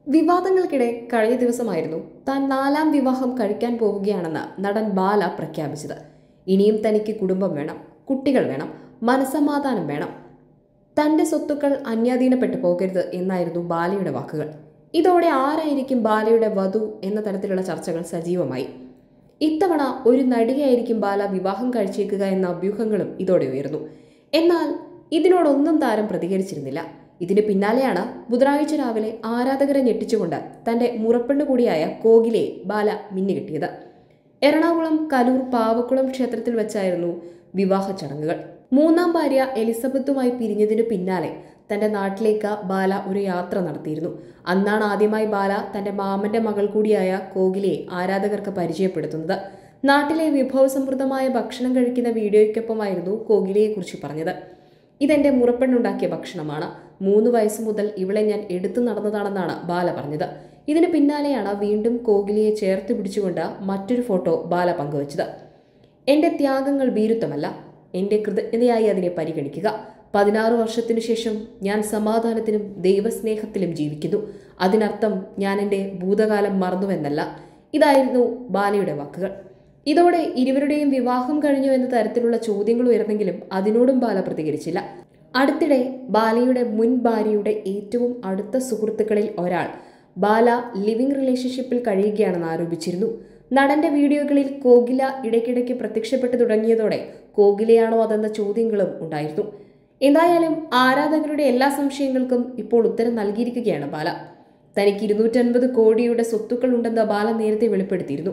വിവാദങ്ങൾക്കിടെ കഴിഞ്ഞ ദിവസമായിരുന്നു താൻ നാലാം വിവാഹം കഴിക്കാൻ പോവുകയാണെന്ന് നടൻ ബാല പ്രഖ്യാപിച്ചത് ഇനിയും തനിക്ക് കുടുംബം വേണം കുട്ടികൾ വേണം മനസമാധാനം വേണം തന്റെ സ്വത്തുക്കൾ അന്യാധീനപ്പെട്ടു പോകരുത് എന്നായിരുന്നു ബാലയുടെ വാക്കുകൾ ഇതോടെ ആരായിരിക്കും ബാലയുടെ വധു എന്ന തരത്തിലുള്ള ചർച്ചകൾ സജീവമായി ഇത്തവണ ഒരു നടിയായിരിക്കും ബാല വിവാഹം കഴിച്ചേക്കുക എന്ന അഭ്യൂഹങ്ങളും ഇതോടെ ഉയർന്നു എന്നാൽ ഇതിനോടൊന്നും താരം പ്രതികരിച്ചിരുന്നില്ല ഇതിന് പിന്നാലെയാണ് ബുധനാഴ്ച രാവിലെ ആരാധകരെ ഞെട്ടിച്ചുകൊണ്ട് തന്റെ മുറപ്പെണ്ണു കൂടിയായ കോകിലെ ബാല മിന്നുകിട്ടിയത് എറണാകുളം കലൂർ പാവക്കുളം ക്ഷേത്രത്തിൽ വെച്ചായിരുന്നു വിവാഹ ചടങ്ങുകൾ മൂന്നാം ഭാര്യ എലിസബത്തുമായി പിരിഞ്ഞതിനു പിന്നാലെ തന്റെ നാട്ടിലേക്ക് ബാല ഒരു യാത്ര നടത്തിയിരുന്നു അന്നാണ് ആദ്യമായി ബാല തന്റെ മാമന്റെ മകൾ കൂടിയായ കോകിലയെ ആരാധകർക്ക് പരിചയപ്പെടുത്തുന്നത് നാട്ടിലെ വിഭവസമൃദ്ധമായ ഭക്ഷണം കഴിക്കുന്ന വീഡിയോയ്ക്കൊപ്പമായിരുന്നു കോകിലയെക്കുറിച്ച് പറഞ്ഞത് ഇതെന്റെ മുറപ്പെണ്ണുണ്ടാക്കിയ ഭക്ഷണമാണ് മൂന്ന് വയസ്സ് മുതൽ ഇവളെ ഞാൻ എടുത്തു നടന്നതാണെന്നാണ് ബാല പറഞ്ഞത് ഇതിന് പിന്നാലെയാണ് വീണ്ടും കോകിലിയെ ചേർത്ത് പിടിച്ചുകൊണ്ട് മറ്റൊരു ഫോട്ടോ ബാല പങ്കുവച്ചത് എന്റെ ത്യാഗങ്ങൾ ഭീരുത്വമല്ല എന്റെ കൃതജ്ഞതയായി അതിനെ പരിഗണിക്കുക പതിനാറ് വർഷത്തിനു ശേഷം ഞാൻ സമാധാനത്തിലും ദൈവസ്നേഹത്തിലും ജീവിക്കുന്നു അതിനർത്ഥം ഞാൻ എൻ്റെ ഭൂതകാലം മറന്നുവെന്നല്ല ഇതായിരുന്നു ബാലയുടെ വാക്കുകൾ ഇതോടെ ഇരുവരുടെയും വിവാഹം കഴിഞ്ഞു എന്ന തരത്തിലുള്ള ചോദ്യങ്ങൾ ഉയർന്നെങ്കിലും അതിനോടും ബാല പ്രതികരിച്ചില്ല അടുത്തിടെ ബാലയുടെ മുൻ ഭാര്യയുടെ ഏറ്റവും അടുത്ത സുഹൃത്തുക്കളിൽ ഒരാൾ ബാല ലിവിംഗ് റിലേഷൻഷിപ്പിൽ കഴിയുകയാണെന്ന് ആരോപിച്ചിരുന്നു നടന്റെ വീഡിയോകളിൽ കോകില ഇടയ്ക്കിടയ്ക്ക് പ്രത്യക്ഷപ്പെട്ടു തുടങ്ങിയതോടെ കോകിലയാണോ അതെന്ന ചോദ്യങ്ങളും ഉണ്ടായിരുന്നു എന്തായാലും ആരാധകരുടെ എല്ലാ സംശയങ്ങൾക്കും ഇപ്പോൾ ഉത്തരം നൽകിയിരിക്കുകയാണ് ബാല തനിക്ക് ഇരുന്നൂറ്റൻപത് കോടിയുടെ സ്വത്തുക്കൾ ഉണ്ടെന്ന് ബാല നേരത്തെ വെളിപ്പെടുത്തിയിരുന്നു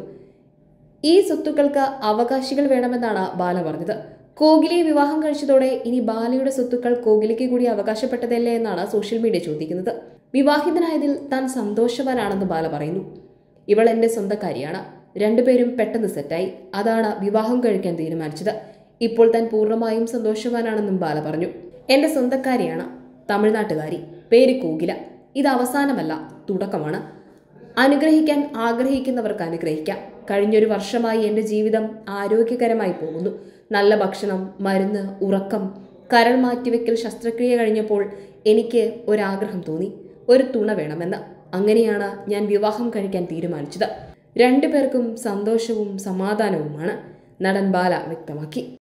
ഈ സ്വത്തുക്കൾക്ക് അവകാശികൾ വേണമെന്നാണ് ബാല പറഞ്ഞത് കോഹ്ലിയെ വിവാഹം കഴിച്ചതോടെ ഇനി ബാലയുടെ സ്വത്തുക്കൾ കോഹ്ലിക്ക് കൂടി അവകാശപ്പെട്ടതല്ലേ എന്നാണ് സോഷ്യൽ മീഡിയ ചോദിക്കുന്നത് വിവാഹിതനായതിൽ താൻ സന്തോഷവാനാണെന്ന് ബാല പറയുന്നു ഇവൾ എൻ്റെ സ്വന്തക്കാരിയാണ് രണ്ടുപേരും പെട്ടെന്ന് സെറ്റായി അതാണ് വിവാഹം കഴിക്കാൻ തീരുമാനിച്ചത് ഇപ്പോൾ താൻ പൂർണ്ണമായും സന്തോഷവാനാണെന്നും ബാല പറഞ്ഞു എൻ്റെ സ്വന്തക്കാരിയാണ് തമിഴ്നാട്ടുകാരി പേര് കോകില ഇത് അവസാനമല്ല തുടക്കമാണ് അനുഗ്രഹിക്കാൻ ആഗ്രഹിക്കുന്നവർക്ക് അനുഗ്രഹിക്കാം കഴിഞ്ഞൊരു വർഷമായി എൻ്റെ ജീവിതം ആരോഗ്യകരമായി പോകുന്നു നല്ല ഭക്ഷണം മരുന്ന് ഉറക്കം കരൾ മാറ്റിവെക്കൽ ശസ്ത്രക്രിയ കഴിഞ്ഞപ്പോൾ എനിക്ക് ഒരാഗ്രഹം തോന്നി ഒരു തുണ വേണമെന്ന് അങ്ങനെയാണ് ഞാൻ വിവാഹം കഴിക്കാൻ തീരുമാനിച്ചത് രണ്ടുപേർക്കും സന്തോഷവും സമാധാനവുമാണ് നടൻ ബാല വ്യക്തമാക്കി